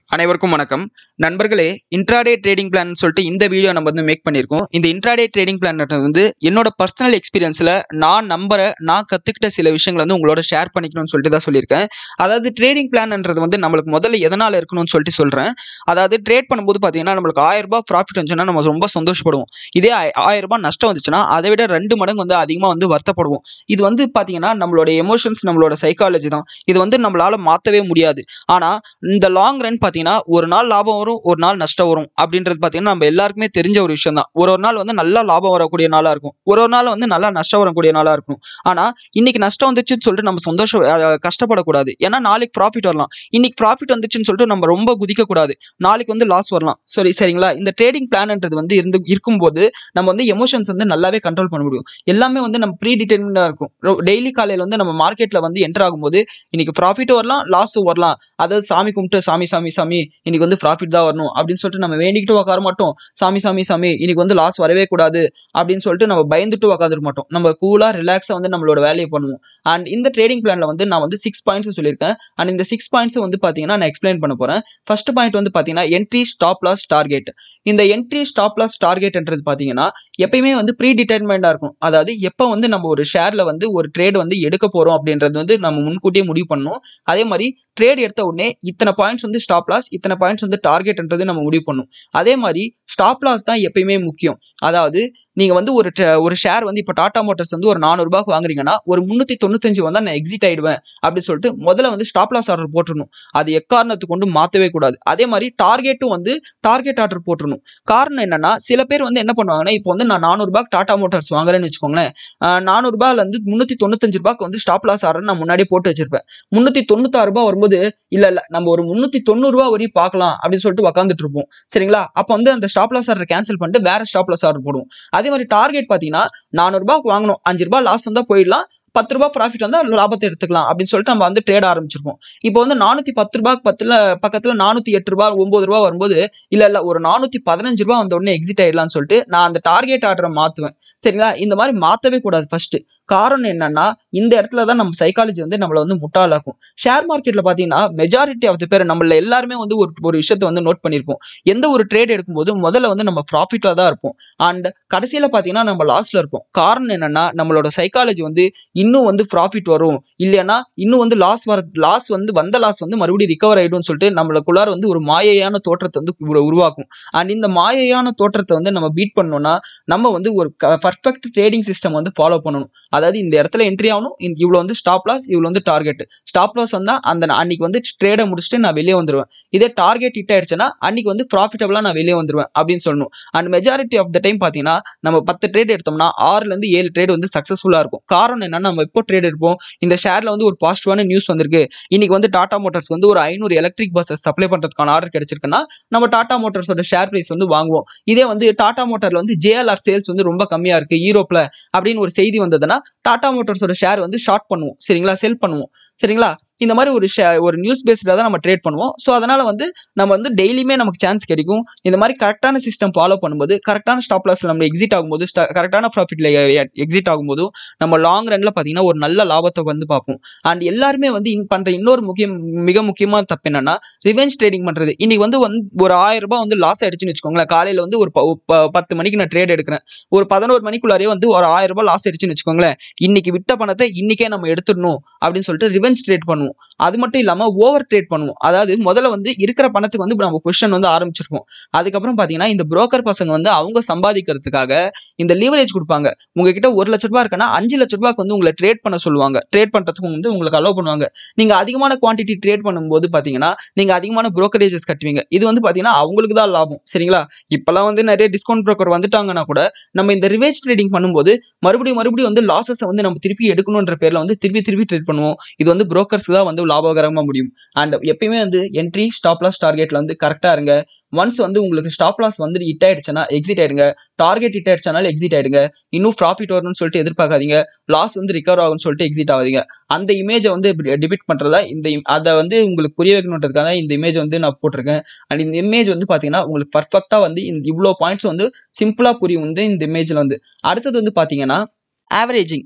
அனைவருக்கும் வணக்கம் நண்பர்களே இன்ட்ராடே ட்ரேடிங் பிளான் சொல்லிட்டு இந்த வீடியோ நம்ம வந்து மேக் பண்ணியிருக்கோம் இந்த இன்ட்ராடே ட்ரேடிங் பிளான் வந்து என்னோட பர்சனல் எக்ஸ்பீரியன்ஸில் நான் நம்பரை நான் கற்றுக்கிட்ட சில விஷயங்களை வந்து உங்களோட ஷேர் பண்ணிக்கணும்னு சொல்லிட்டு தான் சொல்லியிருக்கேன் அதாவது ட்ரேடிங் பிளான்ன்றது வந்து நம்மளுக்கு முதல்ல எதனால் இருக்கணும்னு சொல்லிட்டு சொல்கிறேன் அதாவது ட்ரேட் பண்ணும்போது பார்த்தீங்கன்னா நம்மளுக்கு ஆயிரம் ரூபாய் ப்ராஃபிட் வந்துச்சுன்னா நம்ம ரொம்ப சந்தோஷப்படுவோம் இதே ஆய- ஆயிரம் ரூபாய் நஷ்டம் வந்துச்சுன்னா அதை விட ரெண்டு மடங்கு வந்து அதிகமாக வந்து வருத்தப்படுவோம் இது வந்து பார்த்தீங்கன்னா நம்மளோட எமோஷன்ஸ் நம்மளோட சைக்காலஜி தான் இது வந்து நம்மளால மாற்றவே முடியாது ஆனால் இந்த லாங் ரன் பார்த்தீங்கன்னா ஒரு நாள் லாபம் வரும் ஒரு நாள் நஷ்டம் வரும் அப்படின்றது பார்த்தீங்கன்னா நம்ம எல்லாருக்குமே தெரிஞ்ச ஒரு விஷயம் தான் ஒரு ஒரு நாள் வந்து நல்லா லாபம் வரக்கூடிய நாளாக இருக்கும் ஒரு ஒரு நாள் வந்து நல்லா நஷ்டம் வரக்கூடிய நாளாக இருக்கும் ஆனால் இன்னைக்கு நஷ்டம் வந்துச்சுன்னு சொல்லிட்டு நம்ம சந்தோஷம் அஹ், கஷ்டப்படக்கூடாது ஏன்னா நாளைக்கு ப்ராஃபிட் வரலாம் இன்னைக்கு ப்ராஃபிட் வந்துச்சுன்னு சொல்லிட்டு நம்ம ரொம்ப குதிக்கக்கூடாது நாளைக்கு வந்து லாஸ் வரலாம் சரி சரிங்களா இந்த ட்ரேடிங் பிளான்ன்றது வந்து இருந்து இருக்கும்போது நம்ம வந்து எமோஷன்ஸ் வந்து நல்லாவே கண்ட்ரோல் பண்ண முடியும் எல்லாமே வந்து நம்ம ப்ரீ டிட்டர்மினாக இருக்கும் டெய்லி காலையில் வந்து நம்ம மார்க்கெட்டில் வந்து என்டர் ஆகும்போது இன்னைக்கு ப்ராஃபிட்டும் வரலாம் லாஸும் வரலாம் அதாவது சாமி கும்பிட்டு சாமி சாமி சாமி இன்னைக்கு வந்து ப்ராஃபிட் தான் வரணும் அப்படின்னு சொல்லிட்டு நம்ம வேண்டிக்கிட்டு உட்கார மாட்டோம் சாமி சாமி சாமி இன்னைக்கு வந்து லாஸ் வரவே கூடாது அப்படின்னு சொல்லிட்டு நம்ம பயந்துட்டு உட்காந்துருக்க மாட்டோம் நம்ம கூலாக ரிலாக்ஸாக வந்து நம்மளோட வேலையை பண்ணுவோம் அண்ட் இந்த ட்ரேடிங் பிளான்ல வந்து நான் வந்து சிக்ஸ் பாயிண்ட்ஸ் சொல்லியிருக்கேன் அண்ட் இந்த சிக்ஸ் பாயிண்ட்ஸ் வந்து பார்த்தீங்கன்னா நான் எக்ஸ்பிளைன் பண்ண போகிறேன் ஃபர்ஸ்ட் பாயிண்ட் வந்து பார்த்தீங்கன்னா என்ட்ரி ஸ்டாப் லாஸ் டார்கெட் இந்த என்ட்ரி ஸ்டாப் லாஸ் டார்கெட்ன்றது பார்த்தீங்கன்னா எப்பயுமே வந்து ப்ரீ டிட்டர்மெண்டாக இருக்கும் அதாவது எப்போ வந்து நம்ம ஒரு ஷேரில் வந்து ஒரு ட்ரேட் வந்து எடுக்க போகிறோம் அப்படின்றது வந்து நம்ம முன்கூட்டியே முடிவு பண்ணணும் அதே மாதிரி ட்ரேட் எடுத்த உடனே இத்தனை பாயிண்ட்ஸ் வந்து ஸ்டாப் லாஸ் இத்தனை பாயிண்ட்ஸ் வந்து டார்கெட்ன்றது நம்ம முடிவு பண்ணணும் அதே மாதிரி ஸ்டாப் லாஸ் தான் எப்பயுமே முக்கியம் அதாவது நீங்க வந்து ஒரு tra- ஒரு ஷேர் வந்து இப்போ டாடா மோட்டார்ஸ் வந்து ஒரு நானூறுபாய்க்கு வாங்குறீங்கன்னா ஒரு முந்நூற்றி தொண்ணூத்தஞ்சு வந்தா நான் எக்ஸிட் ஆயிடுவேன் அப்படின்னு சொல்லிட்டு முதல்ல வந்து ஸ்டாப் லாஸ் ஆர்டர் போட்டுருணும் அது எக்காரணத்துக்கு கொண்டு மாற்றவே கூடாது அதே மாதிரி டார்கெட்டும் வந்து டார்கெட் ஆர்டர் போட்டுருணும் காரணம் என்னன்னா சில பேர் வந்து என்ன பண்ணுவாங்கன்னா இப்போ வந்து நான் நானூறுபாய்க்கு டாடா மோட்டார்ஸ் வாங்குறேன்னு வச்சுக்கோங்களேன் நானூறுபாயில இருந்து முந்நூற்றி தொண்ணூத்தஞ்சு ரூபாய்க்கு வந்து ஸ்டாப் லாஸ் ஆர்டர் நான் முன்னாடியே போட்டு வச்சிருப்பேன் முந்நூற்றி தொண்ணூத்தாறு ரூபாய் வரும்போது இல்ல இல்ல நம்ம ஒரு முந்நூற்றி தொண்ணூறுரூவா வரையும் பார்க்கலாம் அப்படின்னு சொல்லிட்டு உக்காந்துட்டு இருப்போம் சரிங்களா அப்போ வந்து அந்த ஸ்டாப் லாஸ் ஆர்டர் கேன்சல் பண்ணிட்டு வேற ஸ்டாப் லாஸ் ஆர்டர் போடுவோம் அதே மாதிரி டார்கெட் பார்த்தீங்கன்னா நானூறுபாய்க்கு வாங்கணும் அஞ்சு ரூபாய் லாஸ் வந்தா போயிடலாம் பத்து ரூபாய் ப்ராஃபிட் வந்தால் லாபத்தை எடுத்துக்கலாம் அப்படின்னு சொல்லிட்டு நம்ம வந்து ட்ரேட் ஆரம்பிச்சிருப்போம் இப்போ வந்து நானூற்றி பத்து ரூபாய்க்கு பத்துல பக்கத்தில் நானூற்றி எட்டு ரூபாய் ஒம்பது ரூபா வரும்போது இல்லை இல்லை ஒரு நானூற்றி பதினஞ்சு ரூபா வந்த உடனே எக்ஸிட் ஆயிடலாம்னு சொல்லிட்டு நான் அந்த டார்கெட் ஆர்டரை மாற்றுவேன் சரிங்களா இந்த மாதிரி மாற்றவே கூடாது ஃபர்ஸ்ட் காரணம் என்னன்னா இந்த இடத்துல தான் நம்ம சைக்காலஜி வந்து நம்மளை வந்து முட்டாளாக்கும் ஷேர் மார்க்கெட்ல பார்த்தீங்கன்னா மெஜாரிட்டி ஆஃப் த பேர் நம்மள எல்லாருமே வந்து ஒரு ஒரு விஷயத்தை வந்து நோட் பண்ணியிருப்போம் எந்த ஒரு ட்ரேட் எடுக்கும்போது முதல்ல வந்து நம்ம ப்ராஃபிட்ல தான் இருப்போம் அண்ட் கடைசியில் பார்த்தீங்கன்னா நம்ம லாஸ்ட்ல இருப்போம் காரணம் என்னன்னா நம்மளோட சைக்காலஜி வந்து இன்னும் வந்து ப்ராஃபிட் வரும் இல்லைன்னா இன்னும் வந்து லாஸ் வர லாஸ் வந்து வந்த லாஸ் வந்து மறுபடியும் ரிகவர் ஆயிடும்னு சொல்லிட்டு நம்மளுக்குள்ளார வந்து ஒரு மாயையான தோற்றத்தை வந்து உரு- உருவாக்கும் அண்ட் இந்த மாயையான தோற்றத்தை வந்து நம்ம பீட் பண்ணோம்னா நம்ம வந்து ஒரு பர்ஃபெக்ட் ட்ரேடிங் சிஸ்டம் வந்து ஃபாலோ பண்ணணும் அதாவது இந்த இடத்துல என்ட்ரி ஆகணும் இந்த இவ்வளோ வந்து ஸ்டாப் லாஸ் இவ்வளோ வந்து டார்கெட் ஸ்டாப் லாஸ் வந்தா அந்த நா- அன்னைக்கு வந்து ட்ரேடை முடிச்சுட்டு நான் வெளியே வந்துருவேன் இதே டார்கெட் ஹிட் ஆயிடுச்சுன்னா அன்னைக்கு வந்து ப்ராஃபிட்டபிளா நான் வெளியே வந்துருவேன் அப்படின்னு சொல்லணும் and majority of the time பார்த்தீங்கன்னா நம்ம பத்து ட்ரேட் எடுத்தோம்னா ஆறுல இருந்து ஏழு ட்ரேட் வந்து சக்ஸஸ்ஃபுல்லா இருக்கும் காரணம் என்னன்னா நம்ம எப்போ ட்ரேட் எடுப்போம் இந்த ஷேர்ல வந்து ஒரு பாசிட்டிவான நியூஸ் வந்திருக்கு இன்னைக்கு வந்து டாடா மோட்டார்ஸ் வந்து ஒரு ஐநூறு எலக்ட்ரிக் பஸ்ஸஸ் சப்ளை பண்றதுக்கான ஆர்டர் கிடைச்சிருக்குன்னா நம்ம டாடா மோட்டார்ஸோட ஷேர் பிரைஸ் வந்து வாங்குவோம் இதே வந்து டாடா மோட்டார்ல வந்து ஜேஎல்ஆர் சேல்ஸ் வந்து ரொம்ப கம்மியா இருக்கு யூரோப்ல அப்படின்னு ஒரு செய்தி வந்ததுன்னா டாடா மோட்டார்ஸோட ஷேர் வந்து ஷார்ட் பண்ணுவோம் சரிங்களா செல் பண்ணுவோம் சரிங்களா இந்த மாதிரி ஒரு ஷே ஒரு நியூஸ் பேஸ்டாக தான் நம்ம ட்ரேட் பண்ணுவோம் ஸோ அதனால வந்து நம்ம வந்து டெய்லியுமே நமக்கு சான்ஸ் கிடைக்கும் இந்த மாதிரி கரெக்டான சிஸ்டம் ஃபாலோ பண்ணும்போது கரெக்டான ஸ்டாப் லாஸ்ல நம்ம எக்ஸிட் ஆகும்போது கரெக்டான ப்ராஃபிட்ல எக்ஸிட் ஆகும்போதும் நம்ம லாங் ரன்ல பார்த்தீங்கன்னா ஒரு நல்ல லாபத்தை வந்து பார்ப்போம் அண்ட் எல்லாருமே வந்து இன் பண்ற இன்னொரு முக்கியம் மிக முக்கியமான தப்பு என்னன்னா ரிவெஞ்ச் ட்ரேடிங் பண்றது இன்னைக்கு வந்து வந்து ஒரு ஆயிரம் ரூபாய் வந்து லாஸ் ஆயிடுச்சுன்னு வச்சுக்கோங்களேன் காலையில வந்து ஒரு ப- ப- பத்து மணிக்கு நான் ட்ரேட் எடுக்கிறேன் ஒரு பதினோரு மணிக்குள்ளாரே வந்து ஒரு ஆயிரம் ரூபாய் லாஸ் ஆயிடுச்சுன்னு வச்சுக்கோங்களேன் இன்னைக்கு விட்ட பணத்தை இன்னைக்கே நம்ம எடுத்துடணும் அப்படின்னு சொல்லிட்டு ரிவெஞ்ச் ட்ரேட் பண்ணுவோம் அது மட்டும் இல்லாம ஓவர் ட்ரேட் பண்ணுவோம் அதாவது முதல்ல வந்து இருக்கிற பணத்துக்கு வந்து நம்ம பொசிஷன் வந்து ஆரம்பிச்சிருப்போம் அதுக்கப்புறம் பாத்தீங்கன்னா இந்த புரோக்கர் பசங்க வந்து அவங்க சம்பாதிக்கிறதுக்காக இந்த லீவரேஜ் கொடுப்பாங்க உங்ககிட்ட ஒரு லட்ச ரூபாய் இருக்குன்னா அஞ்சு லட்ச ரூபாய்க்கு வந்து உங்களை ட்ரேட் பண்ண சொல்லுவாங்க ட்ரேட் பண்றதுக்கு வந்து உங்களுக்கு அலோவ் பண்ணுவாங்க நீங்க அதிகமான குவாண்டிட்டி ட்ரேட் பண்ணும்போது பாத்தீங்கன்னா நீங்க அதிகமான புரோக்கரேஜஸ் கட்டுவீங்க இது வந்து பாத்தீங்கன்னா அவங்களுக்கு தான் லாபம் சரிங்களா இப்பெல்லாம் வந்து நிறைய டிஸ்கவுண்ட் புரோக்கர் வந்துட்டாங்கன்னா கூட நம்ம இந்த ரிவேஜ் ட்ரேடிங் பண்ணும்போது மறுபடியும் மறுபடியும் வந்து லாசஸ் வந்து நம்ம திருப்பி எடுக்கணுன்ற பேர்ல வந்து திருப்பி திருப்பி ட்ரேட் பண்ணுவோம் இது வந்து புரோக்கர்ஸ்க்கு தான் வந்து லாபகரமா முடியும் அண்ட் எப்பயுமே வந்து என்ட்ரி ஸ்டாப் லாஸ் டார்கெட்ல வந்து கரெக்டா இருங்க ஒன்ஸ் வந்து உங்களுக்கு ஸ்டாப் லாஸ் வந்து ஹிட் ஆயிடுச்சுன்னா எக்ஸிட் ஆயிடுங்க டார்கெட் ஹிட் ஆயிடுச்சுனால எக்ஸிட் ஆயிடுங்க இன்னும் ப்ராஃபிட் வரணும்னு சொல்லிட்டு எதிர்பார்க்காதீங்க லாஸ் வந்து ரிகவர் ஆகும்னு சொல்லிட்டு எக்ஸிட் ஆகாதீங்க அந்த இமேஜை வந்து டிபிட் பண்றதா இந்த im- அதை வந்து உங்களுக்கு புரிய வைக்கணுன்றதுக்காக இந்த இமேஜ் வந்து நான் போட்டிருக்கேன் அண்ட் இந்த இமேஜ் வந்து பாத்தீங்கன்னா உங்களுக்கு பர்ஃபெக்டா வந்து இந்த இவ்வளோ பாயிண்ட்ஸ் வந்து சிம்பிளா புரியும் வந்து இந்த இமேஜ்ல வந்து அடுத்தது வந்து பாத்தீங்கன்னா ஆவரேஜிங்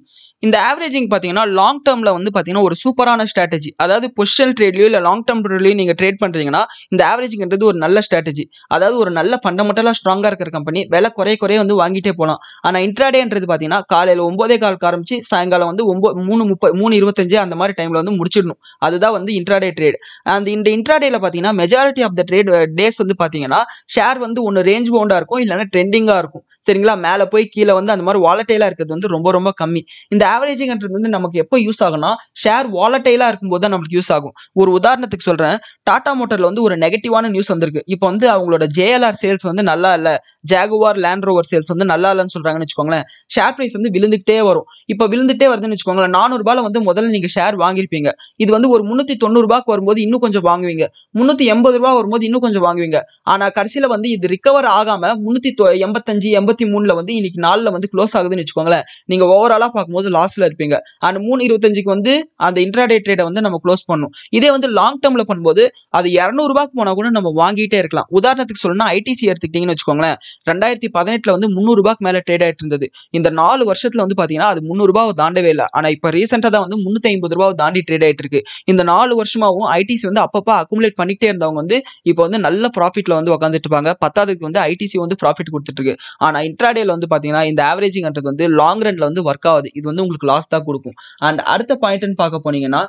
இந்த ஆவரேஜிங் பார்த்தீங்கன்னா லாங் டேர்மில் வந்து பார்த்தீங்கன்னா ஒரு சூப்பரான ஸ்ட்ராட்டஜி அதாவது பொசிஷன் ட்ரேட்லையோ இல்லை லாங் டேர்ம் ட்ரேட்லையோ நீங்கள் ட்ரேட் பண்ணுறீங்கன்னா இந்த ஆவரேஜிங்கிறது ஒரு நல்ல ஸ்ட்ராட்டஜி அதாவது ஒரு நல்ல ஃபண்டமெண்டலாக ஸ்ட்ராங்காக இருக்கிற கம்பெனி விலை குறைய குறைய வந்து வாங்கிட்டே போகலாம் ஆனால் இன்ட்ராடேன்றது பார்த்தீங்கன்னா காலையில் ஒம்போதே கால் ஆரம்பிச்சு சாயங்காலம் வந்து ஒம்பது மூணு முப்பது மூணு இருபத்தஞ்சு அந்த மாதிரி டைமில் வந்து முடிச்சிடணும் அதுதான் வந்து இன்ட்ராடே ட்ரேட் அந்த இந்த இன்ட்ராடேல பார்த்தீங்கன்னா majority of the trade days வந்து பார்த்தீங்கன்னா ஷேர் வந்து ஒன்று ரேஞ்ச் பவுண்டாக இருக்கும் இல்லைன்னா ட்ரெண்டிங்காக இருக்கும் சரிங்களா மேலே போய் கீழே வந்து அந்த மாதிரி வாலட்டைலாக இருக்கிறது வந்து ரொம்ப ரொம்ப கம்மி இந்த ஆவரேஜிங்ன்றது வந்து நமக்கு எப்போ யூஸ் ஆகும்னா ஷேர் வாலட்டைலாக இருக்கும்போது தான் நமக்கு யூஸ் ஆகும் ஒரு உதாரணத்துக்கு சொல்கிறேன் டாடா மோட்டரில் வந்து ஒரு நெகட்டிவான நியூஸ் வந்திருக்கு இப்போ வந்து அவங்களோட ஜேஎல்ஆர் சேல்ஸ் வந்து நல்லா இல்லை ஜாகுவார் லேண்ட் ரோவர் சேல்ஸ் வந்து நல்லா இல்லைன்னு சொல்கிறாங்கன்னு வச்சுக்கோங்களேன் ஷேர் ப்ரைஸ் வந்து விழுந்துகிட்டே வரும் இப்போ விழுந்துட்டே வருதுன்னு வச்சுக்கோங்களேன் நானூறுபால வந்து முதல்ல நீங்கள் ஷேர் வாங்கியிருப்பீங்க இது வந்து ஒரு முந்நூற்றி தொண்ணூறுபாக்கு வரும்போது இன்னும் கொஞ்சம் வாங்குவீங்க முந்நூற்றி எண்பது ரூபா வரும்போது இன்னும் கொஞ்சம் வாங்குவீங்க ஆனால் கடைசியில் வந்து இது ரிகவர் ஆகாமல் முந்நூற்றி எண்பத்தஞ்சு எண்பத்தி மூணில் வந்து இன்னைக்கு நாளில் வந்து க்ளோஸ் ஆகுதுன்னு வச்சுக்கோங்களேன் நீங்கள் ஓவராலாக பார்க்கும்போது லாஸில் இருப்பீங்க அண்ட் மூணு இருபத்தஞ்சுக்கு வந்து அந்த இன்ட்ராடே ட்ரேடை வந்து நம்ம க்ளோஸ் பண்ணணும் இதே வந்து லாங் டேர்மில் பண்ணும்போது அது இரநூறுபாக்கு போனால் கூட நம்ம வாங்கிட்டே இருக்கலாம் உதாரணத்துக்கு சொல்லணும்னா ஐடிசி எடுத்துக்கிட்டிங்கன்னு வச்சுக்கோங்களேன் ரெண்டாயிரத்தி பதினெட்டில் வந்து முந்நூறுபாக்கு மேலே ட்ரேட் ஆகிட்டு இருந்தது இந்த நாலு வருஷத்தில் வந்து பார்த்தீங்கன்னா அது முந்நூறுபாவை தாண்டவே இல்லை ஆனால் இப்போ ரீசெண்டாக தான் வந்து முந்நூற்றி ஐம்பது ரூபாவை தாண்டி ட்ரேட் ஆகிட்டு இருக்கு இந்த நாலு வருஷமாவும் ஐடிசி வந்து அப்பப்போ அக்குமுலேட் பண்ணிக்கிட்டே இருந்தவங்க வந்து இப்போ வந்து நல்ல ப்ராஃபிட்டில் வந்து உட்காந்துட்டு இருப்பாங்க பத்தாவதுக்கு வந்து ஐடிசி வந்து ப்ராஃபிட் கொடுத்துட்டு இருக்கு ஆனால் இன்ட்ராடேல வந்து பார்த்தீங்கன்னா இந்த ஆவரேஜிங்ன்றது வந்து லாங் ரன்ல வந்து ஒர்க் ஆகுது இது வந்து உங்களுக்கு லாஸ் தான் கொடுக்கும் அண்ட் அடுத்த பாயிண்ட்னு பார்க்க போனீங்கன்னா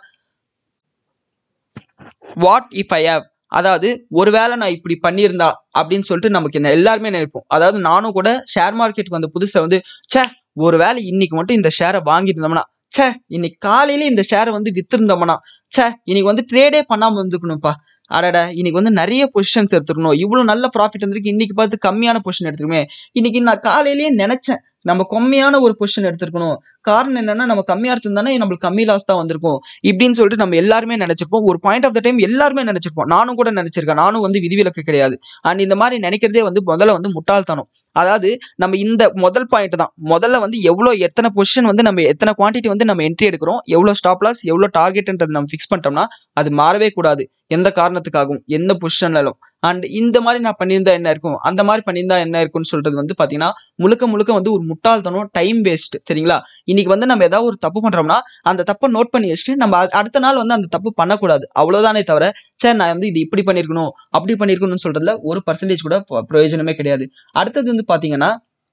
வாட் இஃப் ஐ ஹவ் அதாவது ஒருவேளை நான் இப்படி பண்ணியிருந்தா அப்படின்னு சொல்லிட்டு நமக்கு என்ன எல்லாருமே நினைப்போம் அதாவது நானும் கூட ஷேர் மார்க்கெட்டுக்கு வந்த புதுசில் வந்து ச்சே ஒருவேளை இன்னைக்கு மட்டும் இந்த ஷேரை வாங்கியிருந்தோம்னா ச்சே இன்னைக்கு காலையில இந்த ஷேரை வந்து வித்திருந்தோம்னா ச்சே இன்னைக்கு வந்து ட்ரேடே பண்ணாமல் வந்துக்கணும்ப்பா அடட இன்னைக்கு வந்து நிறைய பொசிஷன்ஸ் எடுத்துக்கணும் இவ்வளோ நல்ல ப்ராஃபிட் வந்திருக்கு இன்னைக்கு பார்த்து கம்மியான பொசிஷன் எடுத்துருமே இன்னைக்கு நான் காலையிலேயே நினைச்சேன் நம்ம கம்மியான ஒரு பொசிஷன் எடுத்திருக்கணும் காரணம் என்னன்னா நம்ம கம்மியா எடுத்திருந்தானே நம்மளுக்கு கம்மி லாஸ் தான் வந்திருக்கும் இப்படின்னு சொல்லிட்டு நம்ம எல்லாருமே நினைச்சிருப்போம் ஒரு பாயிண்ட் ஆஃப் த டைம் எல்லாருமே நினைச்சிருப்போம் நானும் கூட நினைச்சிருக்கேன் நானும் வந்து விதிவிலக்கு கிடையாது அண்ட் இந்த மாதிரி நினைக்கிறதே வந்து முதல்ல வந்து முட்டாள்தனம் அதாவது நம்ம இந்த முதல் பாயிண்ட் தான் முதல்ல வந்து எவ்வளோ எத்தனை பொசிஷன் வந்து நம்ம எத்தனை குவான்டிட்டி வந்து நம்ம என்ட்ரி எடுக்கிறோம் எவ்வளோ ஸ்டாப் லாஸ் எவ்வளோ டார்கெட்ன்றது நம்ம ஃபிக்ஸ் பண்ணிட்டோம்னா அது மாறவே கூடாது எந்த காரணத்துக்காகவும் எந்த பொசிஷன்லும் அண்ட் இந்த மாதிரி நான் பண்ணியிருந்தா என்ன இருக்கும் அந்த மாதிரி பண்ணியிருந்தா என்ன இருக்கும்னு சொல்றது வந்து பாத்தீங்கன்னா முழுக்க முழுக்க வந்து ஒரு முட்டாள்தனம் டைம் வேஸ்ட் சரிங்களா இன்னைக்கு வந்து நம்ம ஏதாவது ஒரு தப்பு பண்றோம்னா அந்த தப்பை நோட் பண்ணி வச்சுட்டு நம்ம அ- அடுத்த நாள் வந்து அந்த தப்பு பண்ணக்கூடாது அவ்வளவுதானே தவிர சரி நான் வந்து இது இப்படி பண்ணியிருக்கணும் அப்படி பண்ணியிருக்கணும்னு சொல்றதுல ஒரு பர்சன்டேஜ் கூட ப- பிரயோஜனமே கிடையாது அடுத்தது வந்து பாத்தீங்கன்னா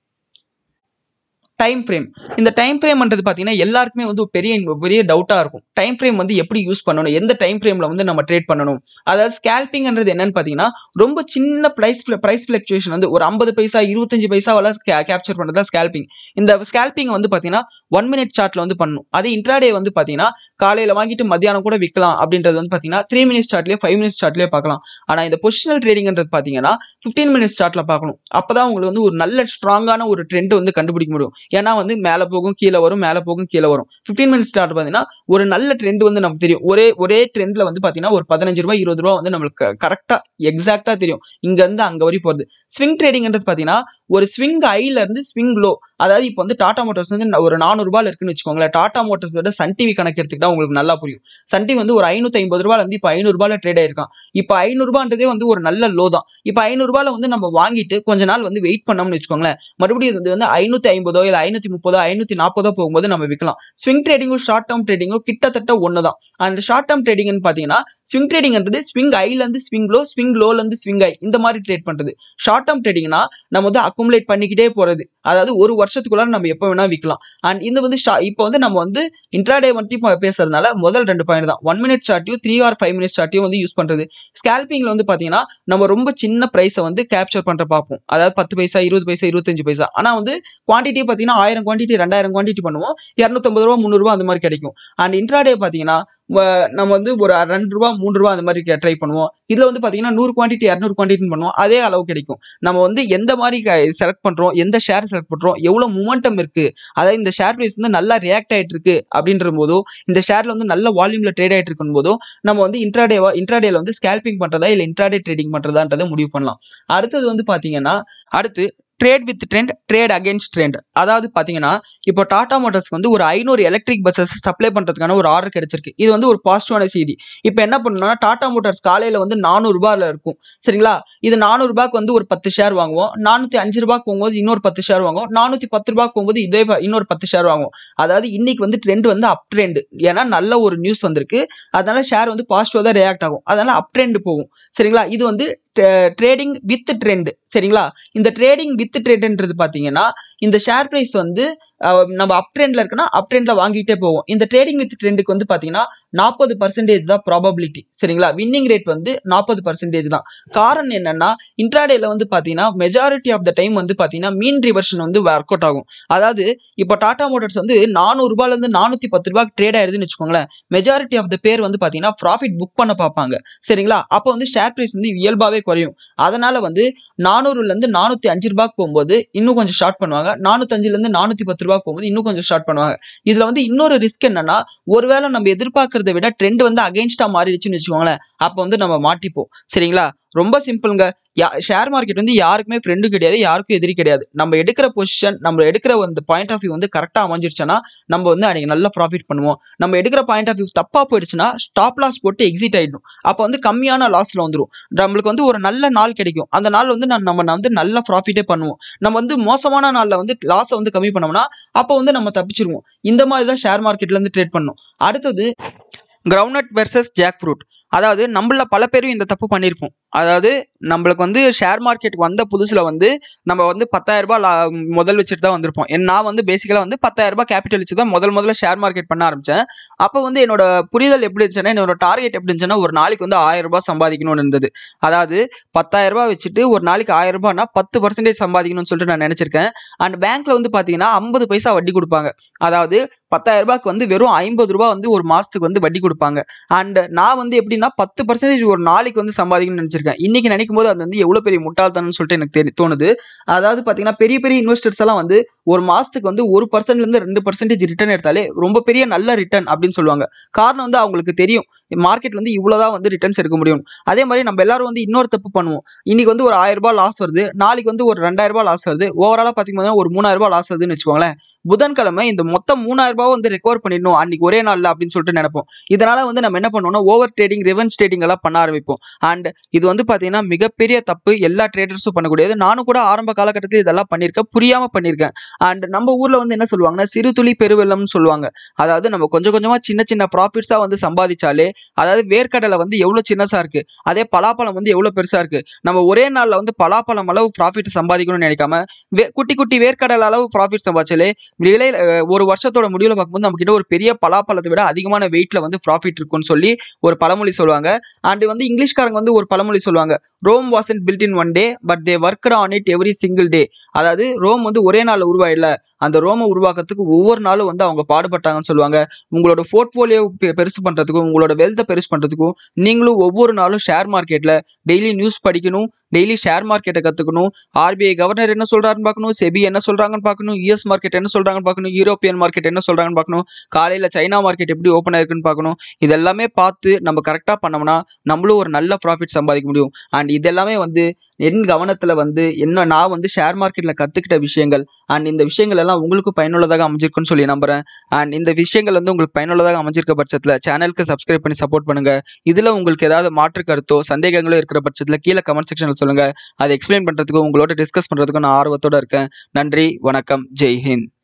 டைம் ஃப்ரேம் இந்த டைம் ஃப்ரேம்ன்றது பார்த்தீங்கன்னா எல்லாருக்குமே வந்து ஒரு பெரிய பெரிய டவுட்டாக இருக்கும் டைம் ஃப்ரேம் வந்து எப்படி யூஸ் பண்ணணும் எந்த டைம் ஃப்ரேமில் வந்து நம்ம ட்ரேட் பண்ணணும் அதாவது ஸ்கேல்பிங்ன்றது என்னன்னு பார்த்தீங்கன்னா ரொம்ப சின்ன ப்ரைஸ் ப்ரைஸ் ஃப்ளக்சுவேஷன் வந்து ஒரு ஐம்பது பைசா இருபத்தஞ்சு பைசாவெல்லாம் கேப்சர் பண்ணுறது தான் ஸ்கேல்பிங் இந்த ஸ்கேல்பிங் வந்து பார்த்தீங்கன்னா ஒன் மினிட் சார்ட்டில் வந்து பண்ணணும் அதே இன்ட்ராடே வந்து பார்த்தீங்கன்னா காலையில் வாங்கிட்டு மத்தியானம் கூட விற்கலாம் அப்படின்றது வந்து பார்த்தீங்கன்னா த்ரீ மினிட்ஸ் சார்ட்லேயே ஃபைவ் மினிட்ஸ் சார்ட்லேயே பார்க்கலாம் ஆனால் இந்த பொசிஷனல் ட்ரேடிங்ன்றது பார்த்தீங்கன்னா ஃபிஃப்டீன் மினிட்ஸ் சார்ட்டில் பார்க்கணும் அப்போ தான் உங்களுக்கு வந்து ஒரு நல்ல ஸ்ட்ராங்கான ஒரு ட்ரெண்ட் வந்து கண்டுபிடிக்க முடியும் ஏன்னா வந்து மேலே போகும் கீழே வரும் மேலே போகும் கீழே வரும் ஃபிஃப்டீன் மினிட்ஸ் ஸ்டார்ட் பார்த்தீங்கன்னா ஒரு நல்ல ட்ரெண்ட் வந்து நமக்கு தெரியும் ஒரே ஒரே ட்ரெண்டில் வந்து பார்த்தீங்கன்னா ஒரு பதினஞ்சு ரூபாய் இருபது ரூபா வந்து நம்மளுக்கு கரெக்டாக எக்ஸாக்டாக தெரியும் இங்கேருந்து அங்கே வரையும் போகிறது ஸ்விங் ட்ரேடிங்ன்றது பார்த்தீங்கன்னா ஒரு ஸ்விங் ஐல இருந்து ஸ்விங் லோ அதாவது இப்போ வந்து டாடா மோட்டார்ஸ் வந்து ஒரு நானூறு ரூபாயில் இருக்குன்னு வச்சுக்கோங்களேன் டாடா மோட்டார்ஸ் விட சன் டிவி கணக்கு எடுத்துக்கிட்டா உங்களுக்கு நல்லா புரியும் சன் டிவி வந்து ஒரு ஐநூத்தி ஐம்பது ரூபாயில இருந்து இப்போ ஐநூறு ரூபாயில ட்ரேட் ஆயிருக்கான் இப்போ ஐநூறு ரூபான்றதே வந்து ஒரு நல்ல லோ தான் இப்போ ஐநூறு ரூபாயில வந்து நம்ம வாங்கிட்டு கொஞ்ச நாள் வந்து வெயிட் பண்ணோம்னு வச்சுக்கோங்களேன் மறுபடியும் இது வந்து ஐநூத்தி ஐம்பதோ இல்லை ஐநூத்தி முப்பதோ ஐநூத்தி நாற்பதோ போகும்போது நம்ம விற்கலாம் ஸ்விங் ட்ரேடிங்கும் ஷார்ட் டேர்ம் ட்ரேடிங்கும் கிட்டத்தட்ட ஒன்று தான் அந்த ஷார்ட் டேர்ம் ட்ரேடிங்னு பார்த்தீங்கன்னா ஸ்விங் ட்ரேடிங்ன்றது ஸ்விங் ஐல இருந்து ஸ்விங் லோ ஸ்விங் லோல இருந்து ஸ்விங் ஐ இந்த மாதிரி ட்ரேட் பண்றது ஷார்ட் டேர்ம் ட்ரேடிங்னா நம்ம வந்து அக்குமுலேட் பண்ணிக்கிட்டே போறது அதாவது ஒரு வருஷத்துக்குள்ள நம்ம எப்போ வேணா விற்கலாம் அண்ட் இது வந்து ஷா- இப்போ வந்து நம்ம வந்து இன்ட்ராடே மட்டும் இப்போ பேசுறதுனால முதல் ரெண்டு பாயிண்ட் தான் ஒன் மினிட் சார்ட்டையும் த்ரீ ஆர் ஃபைவ் மினிட் சார்ட்டையும் வந்து யூஸ் பண்றது ஸ்கேல்பிங்ல வந்து பாத்தீங்கன்னா நம்ம ரொம்ப சின்ன ப்ரைஸை வந்து கேப்சர் பண்ற பார்ப்போம் அதாவது பத்து பைசா இருபது பைசா இருபத்தஞ்சு பைசா ஆனா வந்து குவான்டிட்டி பாத்தீங்கன்னா ஆயிரம் குவான்டிட்டி ரெண்டாயிரம் குவான்டிட்டி பண்ணுவோம் இரநூத்தம்பது ரூபா முந்நூறுபா அந்த மாதிரி கிடைக்கும் அண்ட் இன்ட்ராடே பாத்தீங்கன்னா வ- நம்ம வந்து ஒரு ரெண்டு ரூபா மூணு ரூபா அந்த மாதிரி ட்ரை பண்ணுவோம் இதுல வந்து பாத்தீங்கன்னா நூறு குவான்டிட்டி இரநூறு குவான்டிட்டி பண்ணுவோம் அதே அளவு கிடைக்கும் நம்ம வந்து எந்த மாதிரி செலக்ட் பண்றோம் எந்த ஷேர் செலக்ட் பண்றோம் எவ்வளவு மூமெண்டம் இருக்கு அதாவது இந்த ஷேர் பிரைஸ் வந்து நல்லா ரியாக்ட் ஆயிட்டு இருக்கு அப்படின்ற போதோ இந்த ஷேர்ல வந்து நல்ல வால்யூம்ல ட்ரேட் ஆயிட்டு இருக்கும் போதோ நம்ம வந்து இன்ட்ராடேவா இன்ட்ராடேல வந்து ஸ்கேல்பிங் பண்றதா இல்ல இன்ட்ராடே ட்ரேடிங் பண்றதான்றதை முடிவு பண்ணலாம் அடுத்தது வந்து பாத்தீங்கன்னா அடுத்து trade with trend trade against trend அதாவது பார்த்தீங்கன்னா இப்போ டாடா மோட்டார்ஸ்க்கு வந்து ஒரு ஐநூறு எலக்ட்ரிக் பஸ்ஸஸ் சப்ளை பண்ணுறதுக்கான ஒரு ஆர்டர் கிடைச்சிருக்கு இது வந்து ஒரு பாசிட்டிவான செய்தி இப்போ என்ன பண்ணணும்னா டாடா மோட்டார்ஸ் காலையில் வந்து நானூறுரூபாவில் இருக்கும் சரிங்களா இது நானூறுரூபாக்கு வந்து ஒரு பத்து ஷேர் வாங்குவோம் நானூற்றி அஞ்சு ரூபாய்க்கு போகும்போது இன்னொரு பத்து ஷேர் வாங்குவோம் நானூற்றி பத்து ரூபாய்க்கு போகும்போது இதே ப- இன்னொரு பத்து ஷேர் வாங்குவோம் அதாவது இன்னைக்கு வந்து ட்ரெண்ட் வந்து அப் ட்ரெண்ட் ஏன்னா நல்ல ஒரு நியூஸ் வந்திருக்கு அதனால ஷேர் வந்து பாசிட்டிவாக தான் ரியாக்ட் ஆகும் அதனால அப் ட்ரெண்ட் போகும் சரிங்களா இது வந்து ட்ரேடிங் வித் ட்ரெண்ட் சரிங்களா இந்த ட்ரேடிங் வித் ட்ரெண்ட்ன்றது பார்த்தீங்கன்னா இந்த ஷேர் ப்ரைஸ் வந்து அஹ், நம்ம அப் ட்ரெண்ட்ல இருக்குன்னா அப் ட்ரெண்ட்ல வாங்கிட்டே போவோம் இந்த ட்ரேடிங் வித் ட்ரெண்டுக்கு வந்து பார்த்தீங்கன்னா நாற்பது பர்சன்டேஜ் தான் ப்ராபபிலிட்டி சரிங்களா வின்னிங் ரேட் வந்து நாற்பது பர்சன்டேஜ் தான் காரணம் என்னன்னா இன்ட்ராடேல வந்து பார்த்தீங்கன்னா மெஜாரிட்டி ஆஃப் த டைம் வந்து பார்த்தீங்கன்னா மீன் ரிவர்ஷன் வந்து ஒர்க் அவுட் ஆகும் அதாவது இப்போ டாடா மோட்டார்ஸ் வந்து நானூறு ரூபாயிலேருந்து நானூற்றி பத்து ரூபாய்க்கு ட்ரேட் ஆயிருதுன்னு வச்சுக்கோங்களேன் மெஜாரிட்டி ஆஃப் த பேர் வந்து பார்த்தீங்கன்னா ப்ராஃபிட் புக் பண்ண பார்ப்பாங்க சரிங்களா அப்போ வந்து ஷேர் ப்ரைஸ் வந்து இயல்பாகவே குறையும் அதனால வந்து நானூறுலேருந்து நானூற்றி அஞ்சு ரூபாய்க்கு போகும்போது இன்னும் கொஞ்சம் ஷார்ட் பண்ணுவாங்க நானூத்தஞ்சுலேருந்து நானூற்றி பத்து ரூபாய்க்கு போகும்போது இன்னும் கொஞ்சம் ஷார்ட் பண்ணுவாங்க இதில் வந்து இன்னொரு ரிஸ்க் என்னன்னா ஒருவேளை நம்ம எதிர்பார்க்கறத விட ட்ரெண்ட் வந்து அகைன்ஸ்டா மாறிடுச்சுன்னு வச்சுக்கோங்களேன் அப்போ வந்து நம்ம மாட்டிப்போம் சரிங்களா ரொம்ப சிம்பிளுங்க ஷேர் மார்க்கெட் வந்து யாருக்குமே ஃப்ரெண்டு கிடையாது யாருக்கும் எதிரி கிடையாது நம்ம எடுக்கிற பொசிஷன் நம்ம எடுக்கிற அந்த பாயிண்ட் ஆஃப் வியூ வந்து கரெக்டாக அமைஞ்சிருச்சுன்னா நம்ம வந்து அன்னைக்கு நல்ல ப்ராஃபிட் பண்ணுவோம் நம்ம எடுக்கிற பாயிண்ட் ஆஃப் வியூ தப்பாக போயிடுச்சுன்னா ஸ்டாப் லாஸ் போட்டு எக்ஸிட் ஆயிடும் அப்போ வந்து கம்மியான லாஸ்ல வந்துடும் நம்மளுக்கு வந்து ஒரு நல்ல நாள் கிடைக்கும் அந்த நாள் வந்து நான் நம்ம வந்து நல்ல ப்ராஃபிட்டே பண்ணுவோம் நம்ம வந்து மோசமான நாளில் வந்து லாஸை வந்து கம்மி பண்ணோம்னா அப்போ வந்து நம்ம தப்பிச்சிருவோம் இந்த மாதிரி தான் ஷேர் மார்க்கெட்ல இருந்து ட்ரேட் பண்ணணும் அடுத்தது கிரவுண்ட்நட் வெர்சஸ் ஜாக் ஃப்ரூட் அதாவது நம்மள பல பேரும் இந்த தப்பு பண்ணியிருப்போம் அதாவது நம்மளுக்கு வந்து ஷேர் மார்க்கெட்டுக்கு வந்த புதுசில் வந்து நம்ம வந்து 10000 ரூபாய் லா முதல் வச்சுட்டு தான் வந்திருப்போம் என் நான் வந்து பேசிக்கலாக வந்து 10000 ரூபாய் கேபிட்டல் வச்சு தான் முதல் முதல்ல ஷேர் மார்க்கெட் பண்ண ஆரம்பித்தேன் அப்போ வந்து என்னோட புரிதல் எப்படி இருந்துச்சுன்னா என்னோட டார்கெட் எப்படி இருந்துச்சுன்னா ஒரு நாளைக்கு வந்து 1000 ரூபாய் சம்பாதிக்கணும்னு இருந்தது அதாவது 10000 ரூபாய் வச்சுட்டு ஒரு நாளைக்கு 1000 ரூபாய்னா பத்து பர்சன்டேஜ் சம்பாதிக்கணும்னு சொல்லிட்டு நான் நினச்சிருக்கேன் அண்ட் பேங்க்ல வந்து பார்த்தீங்கன்னா ஐம்பது பைசா வட்டி கொடுப்பாங்க அதாவது 10000 ரூபாய்க்கு வந்து வெறும் ஐம்பது ரூபாய் வந்து ஒரு மாசத்துக்கு வந்து வட்டி கொடுப்பாங்க அண்ட் நான் வந்து எப்படின்னா பத்து பர்சன்டேஜ் ஒரு நாளைக்கு வந்து சம்பாதிக்கணும்னு நினச்சிருக்கேன் இன்னைக்கு நினைக்கும் போது அது வந்து எவ்வளோ பெரிய முட்டாள்தனம்னு சொல்லிட்டு எனக்கு தெரி தோணுது அதாவது பார்த்தீங்கன்னா பெரிய பெரிய இன்வெஸ்டர்ஸ் எல்லாம் வந்து ஒரு மாசத்துக்கு வந்து ஒரு பர்சன்ட்லேருந்து ரெண்டு பர்சன்டேஜ் ரிட்டர்ன் எடுத்தாலே ரொம்ப பெரிய நல்ல ரிட்டர்ன் அப்படின்னு சொல்லுவாங்க காரணம் வந்து அவங்களுக்கு தெரியும் மார்க்கெட்ல வந்து இவ்வளோதான் வந்து ரிட்டர்ன்ஸ் எடுக்க முடியும் அதே மாதிரி நம்ம எல்லாரும் வந்து இன்னொரு தப்பு பண்ணுவோம் இன்னைக்கு வந்து ஒரு ஆயிரம் ரூபாய் லாஸ் வருது நாளைக்கு வந்து ஒரு ரெண்டாயிரம் ரூபாய் லாஸ் வருது ஓவராலாக பார்த்தீங்கன்னா ஒரு மூணாயிரம் ரூபாய் லாஸ் வருதுன்னு வச்சுக்கோங்களேன் புதன்கிழமை இந்த மொத்தம் மூணாயிரம் ரூபாய் வந்து ரெக்கவர் பண்ணிடணும் அன்னைக்கு ஒரே நாள்ல அப்படின்னு சொல்லிட்டு நினைப்போம் இதனால வந்து நம்ம என்ன பண்ணுவோம்னா ஓவர் ட்ரேடிங் ரிவென்ஸ் ட்ரேடிங் எல்லாம் பண்ண ஆரம்பிப்போம் அண்ட் இது வந்து பார்த்தீங்கன்னா மிகப்பெரிய தப்பு எல்லா ட்ரேடர்ஸும் பண்ணக்கூடியது நானும் கூட ஆரம்ப காலகட்டத்தில் இதெல்லாம் பண்ணியிருக்கேன் புரியாம பண்ணியிருக்கேன் அண்ட் நம்ம ஊர்ல வந்து என்ன சொல்லுவாங்கன்னா சிறு துளி பெருவெள்ளம்னு சொல்லுவாங்க அதாவது நம்ம கொஞ்சம் கொஞ்சமா சின்ன சின்ன ப்ராஃபிட்ஸா வந்து சம்பாதிச்சாலே அதாவது வேர்க்கடலை வந்து எவ்வளவு சின்னசா இருக்கு அதே பலாப்பழம் வந்து எவ்வளவு பெருசா இருக்கு நம்ம ஒரே நாள்ல வந்து பலாப்பழம் அளவு ப்ராஃபிட் சம்பாதிக்கணும்னு நினைக்காம வே- குட்டி குட்டி வேர்க்கடலை அளவு ப்ராஃபிட் சம்பாதிச்சாலே விலையில அஹ், ஒரு வருஷத்தோட முடிவுல பார்க்கும்போது நம்ம கிட்ட ஒரு பெரிய பலாப்பழத்தை விட அதிகமான வெயிட்ல வந்து ப்ராஃபிட் இருக்கும்னு சொல்லி ஒரு பழமொழி சொல்லுவாங்க அண்ட் வந்து இங்கிலீஷ்காரங்க வந்து ஒரு பழமொழி சொல்லுவாங்க Rome was built in one day but they work on it every single day அதாவது ரோம் வந்து ஒரே நாள்ல உருவாயிடல அந்த ரோமை உருவாக்குறதுக்கு ஒவ்வொரு நாளும் வந்து அவங்க பாடுபட்டாங்கன்னு சொல்லுவாங்க உங்களோட போர்ட்ஃபோலியோ பெருசு பண்றதுக்கும் உங்களோட வெல்த்தை பெருசு பண்றதுக்கும் நீங்களும் ஒவ்வொரு நாளும் ஷேர் மார்க்கெட்ல டெய்லி நியூஸ் படிக்கணும் டெய்லி ஷேர் மார்க்கெட்டை கத்துக்கணும் ஆர்பிஐ கவர்னர் என்ன சொல்றாருன்னு பார்க்கணும் செபி என்ன சொல்றாங்கன்னு பார்க்கணும் யூஎஸ் மார்க்கெட் என்ன சொல்றாங்கன்னு பார்க்கணும் யூரோப்பியன் மார்க்கெட் என்ன சொல்றாங்கன்னு பார்க்கணும் காலையில சைனா மார்க்கெட் எப்படி ஓப்பன் ஆயிருக்குன்னு பார்க்கணும் இதெல்லாமே பார்த்து நம்ம கரெக்டாக பண்ணோம்னா நம்மளும் ஒரு நல்ல ப்ராஃபிட் சம்பாதிக்க முடியும் அண்ட் இதெல்லாமே வந்து என் கவனத்தில் வந்து என்ன நான் வந்து ஷேர் மார்க்கெட்டில் கற்றுக்கிட்ட விஷயங்கள் அண்ட் இந்த விஷயங்கள் எல்லாம் உங்களுக்கு பயனுள்ளதாக அமைஞ்சிருக்குன்னு சொல்லி நம்புறேன் அண்ட் இந்த விஷயங்கள் வந்து உங்களுக்கு பயனுள்ளதாக அமைஞ்சிருக்க பட்சத்தில் சேனலுக்கு சப்ஸ்கிரைப் பண்ணி சப்போர்ட் பண்ணுங்க இதில் உங்களுக்கு ஏதாவது மாற்று கருத்தோ சந்தேகங்களோ இருக்கிற பட்சத்தில் கீழே கமெண்ட் செக்ஷனில் சொல்லுங்க அதை எக்ஸ்பிளைன் பண்ணுறதுக்கும் உங்களோட டிஸ்கஸ் பண்ணுறதுக்கும் நான் ஆர்வத்தோட இருக்கேன் நன்றி வணக்கம் ஜெய் ஹிந்த்